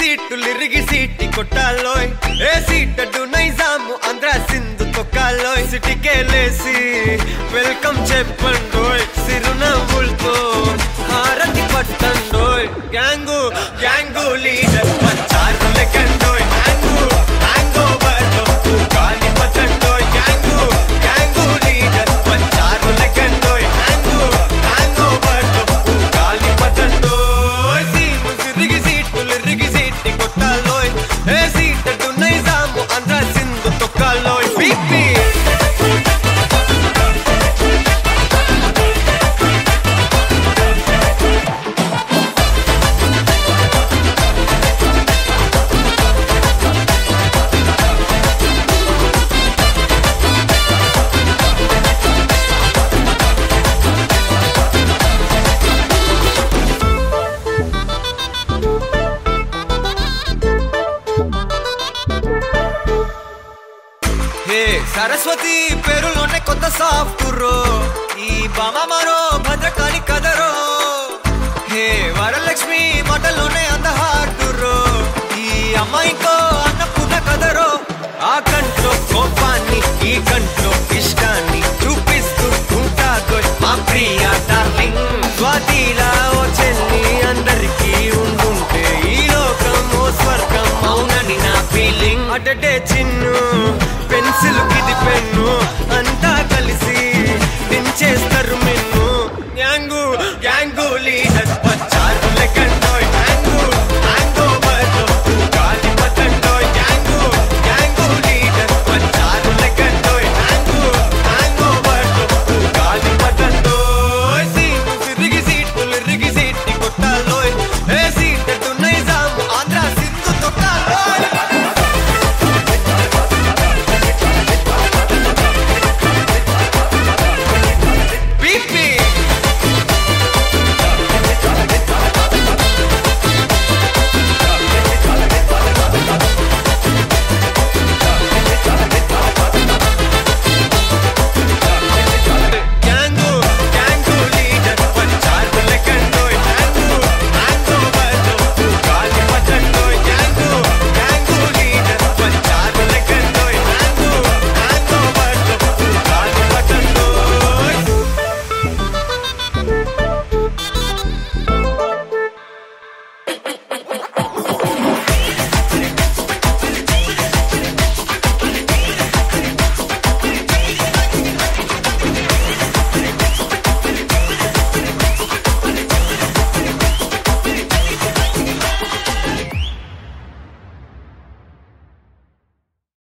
సీట్లు ఇరిగి సీటి కొట్టాలోయ్ ఏ సీట్ అడ్డు నైజాము ఆంధ్ర సింధు తొక్కాలోయ్ సిటీకే లేసి వెల్కమ్ చెప్పండోయ్ సిరునవ్వులతో హారతి పట్టండోయ్ గ్యాంగు గ్యాంగు లీడర్ పంచారు లెక్కండోయ్ హ్యాంగు హ్యాంగ్ ఓవర్ గాలి పట్టండోయ్ గ్యాంగు గ్యాంగు లీడర్ పంచారు లెక్కండోయ్ హ్యాంగు హ్యాంగ్ ఓవర్ గాలి పట్టండోయ్ సీము సిరిగి సీట్లు ఇరిగి సీటి కొట్టాలోయ్ ఏ సీట్ అడ్డు నైజాము ఆంధ్ర సింధు తొక్కాలోయ్ బీపీ హే సరస్వతి పేరులోనే కొత్త సాఫ్టురో ఈ బామ మరో భద్రకాళి కదరో హే వరలక్ష్మి మాటలోనే అందహార్దురో ఈ అమ్మాయికో అన్నపూర్ణ కదరో ఆ కంట్లో కోపాన్ని ఈ కంట్లో ఇష్టాన్ని చూపిస్తూ ఉంటాదో మా ప్రియ డార్లింగ్ స్వాతిలా ఓ చెల్లి అందరికీ ఉండుంటే ఈ లోకం ఓ స్వర్గం అవునని నా ఫీలింగ్ అటటే చిన్ను పెన్సిల్ కిది పెన్ను అంతా కలిసి దించేస్తారు మెన్ను గ్యాంగు గ్యాంగు లీడర్